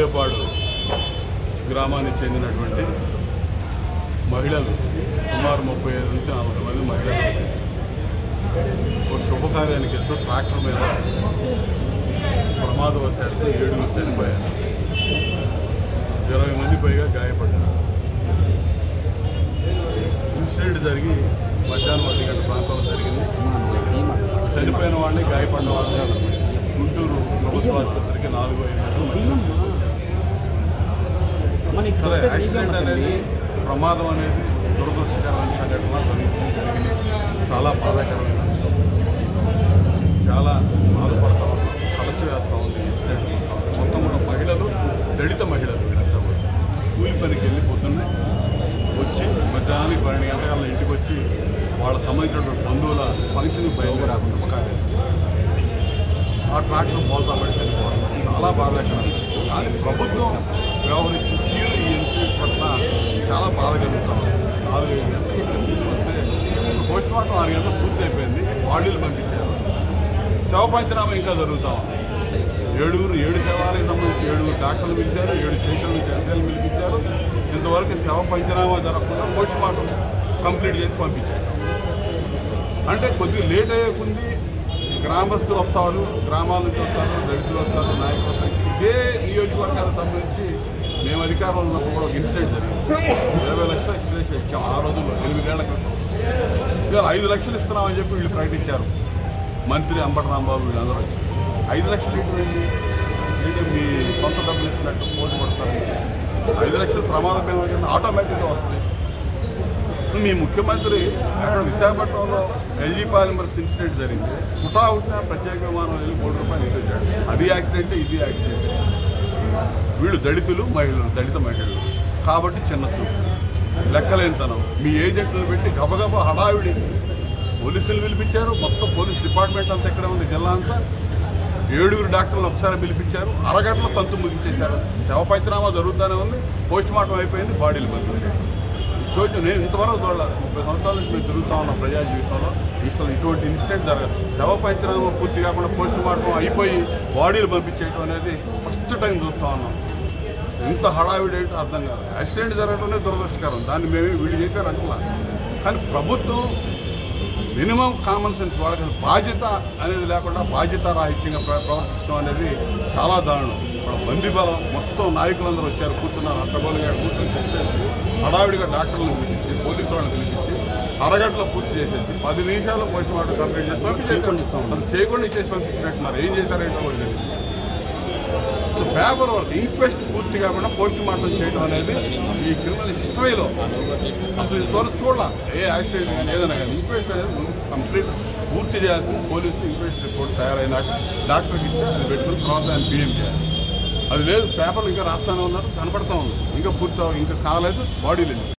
విజయపాడు గ్రామానికి చెందినటువంటి మహిళలు సుమారు ముప్పై ఐదు నుంచి నలభై మంది మహిళలు ఒక శుభకార్యానికి వెళ్తూ ట్రాక్టర్ మీద ప్రమాదవశాత్తు ఏడుగురు చనిపోయారు ఇరవై మంది పైగా గాయపడ్డారు ఇన్సిడెంట్ జరిగి మధ్యాహ్నం ఒంటి గంట ప్రాంతంలో జరిగింది చనిపోయిన వాళ్ళని గాయపడిన వాళ్ళని గుంటూరు ప్రభుత్వ ఆసుపత్రికి నాలుగు ఐదు గంటలు మధ్యాహ్నం తీసుకొచ్చారు అసలు యాక్సిడెంట్ అనేది ప్రమాదం అనేది దురదృష్టకరమైన సంఘటన జరుగుతుంది జరిగింది చాలా బాధాకరమైన అంశం. చాలా బాధపడతా ఉన్నాం కలచి వేస్తూ ఉంది ఇన్సిడెంట్ చూస్తా ఉన్నాం. మొత్తం కూడా మహిళలు దళిత మహిళలు వీళ్ళంతా కూడా కూలి పనికి వెళ్ళి పొద్దున్నే వచ్చి మధ్యాహ్నానికి పన్నెండు గంటల ఇంటికి వచ్చి వాళ్ళ సంబంధించినటువంటి బంధువుల ఫంక్షన్కి బయలుదేరారు శుభకార్యం ఆ ట్రాక్టర్ బోల్తా పడి చనిపోవడం చాలా బాధాకరం కానీ ప్రభుత్వం వ్యవహరిస్తున్న తీరు ఈ ఇన్సిడెంట్ పట్ల చాలా బాధ కలుగుతాం నాలుగు ఐదు గంటలకు ఇక్కడ తీసుకొస్తే పోస్ట్ మార్టం ఆరు గంటలకు పూర్తి అయిపోయింది బాడీలు పంపించారు శవ పంచనామా ఇంకా జరుగుతాం ఏడుగురు ఏడు శవాలకు సంబంధించి ఏడుగురు డాక్టర్లు పిలిచారు ఏడు స్టేషన్ల నుంచి ఎస్ఐలు పిలిపించారు ఇంతవరకు శవ పంచనామా జరగకుండా పోస్ట్ మార్టం కంప్లీట్ చేసి పంపించారు అంటే కొద్దిగా లేట్ అయ్యే కొద్ది గ్రామస్తులు వస్తారు గ్రామాల నుంచి వస్తారు దళితులు వస్తారు నాయకులు వస్తారు ఇదే నియోజకవర్గాలకు సంబంధించి మేము అధికారంలో ఉన్నప్పుడు కూడా ఒక ఇన్సిడెంట్ జరిగింది ఇరవై లక్షలు ఎక్స్ప్రెస్ ఇచ్చాం ఆ రోజుల్లో ఎనిమిదేళ్ల క్రితం ఇవాళ ఐదు లక్షలు ఇస్తున్నామని చెప్పి వీళ్ళు ప్రకటించారు మంత్రి అంబటి రాంబాబు వీళ్ళందరూ వచ్చి ఐదు లక్షలు ఇటు వెళ్ళి ఏంటి మీ సొంత డబ్బులు ఇస్తున్నట్టు పోటీ పడతారు ఐదు లక్షలు ప్రమాద బీమా కింద ఆటోమేటిక్గా వస్తుంది మీ ముఖ్యమంత్రి అక్కడ విశాఖపట్నంలో ఎల్జీ పాలిమర్స్ ఇన్సిడెంట్ జరిగింది పుటా ఉట్టిన ప్రత్యేక విమానం వెళ్ళి కోటి రూపాయలు ఇచ్చాడు అది యాక్సిడెంట్ ఇది యాక్సిడెంట్ వీళ్ళు దళితులు మహిళలు దళిత మహిళలు కాబట్టి చిన్న చూపు లెక్కలేనితనం మీ ఏజెంట్లు పెట్టి గబగబా హడావిడి పోలీసులు పిలిపించారు మొత్తం పోలీస్ డిపార్ట్మెంట్ అంతా ఎక్కడ ఉంది జిల్లా అంతా ఏడుగురు డాక్టర్లు ఒకసారి పిలిపించారు అరగంటలో తంతు ముగించేశారు శవ పంచనామా జరుగుతూనే ఉంది పోస్ట్ మార్టం అయిపోయింది బాడీలు పంపించారు చోటు నేను ఇంతవరకు చూడలేదు ముప్పై సంవత్సరాల నుంచి మేము తిరుగుతా ఉన్నాం ప్రజా జీవితంలో అసలు ఇటువంటి ఇన్సిడెంట్ జరగదు శవ పంచనామా పూర్తి కాకుండా పోస్ట్ మార్టం అయిపోయి బాడీలు పంపించేయటం అనేది ఫస్ట్ టైం చూస్తా ఉన్నాం ఎంత హడావిడి ఏంటో అర్థం కాదు యాక్సిడెంట్ జరగటమే దురదృష్టకరం దాన్ని మేము వీళ్ళు చేశారు అంటున్నా కానీ ప్రభుత్వం మినిమం కామన్ సెన్స్ వాళ్ళకి బాధ్యత అనేది లేకుండా బాధ్యత రాహిత్యంగా ప్ర- ప్రవర్తించడం అనేది చాలా దారుణం మన బంది బలం మొత్తం నాయకులందరూ వచ్చారు కూర్చున్నారు అత్తగోలుగా కూర్చొని చేసేసి హడావిడిగా డాక్టర్లను పిలిపించి పోలీసు వాళ్ళని పిలిపించి అరగంటలో పూర్తి చేసేసి పది నిమిషాలు పోస్ట్ మార్టం కంప్లీట్ చేసి పంపించేస్తాం అది చేయకుండా ఇచ్చేసి పంపించినట్టున్నారు ఏం చేశారేంటో కూడా తెలియదు సో పేపర్ వర్క్ ఇంక్వెస్ట్ పూర్తి కాకుండా పోస్ట్ మార్టం చేయడం అనేది ఈ క్రిమినల్ హిస్టరీలో అసలు ఇంతవరకు చూడాల ఏ యాక్సిడెంట్ కానీ ఏదైనా కానీ ఇంక్వెస్ట్ అనేది ముందు కంప్లీట్ పూర్తి చేయాల్సింది పోలీసు ఇంక్వెస్ట్ రిపోర్ట్ తయారైనాక డాక్టర్కి ఇస్తే అది పెట్టుకుని తర్వాత ఆయన పిఎం చేయాలి అది లేదు పేపర్లు ఇంకా రాస్తానే ఉన్నారు కనపడతా ఉంది ఇంకా పూర్తి అవ్వ- ఇంకా కాలేదు బాడీ లేదు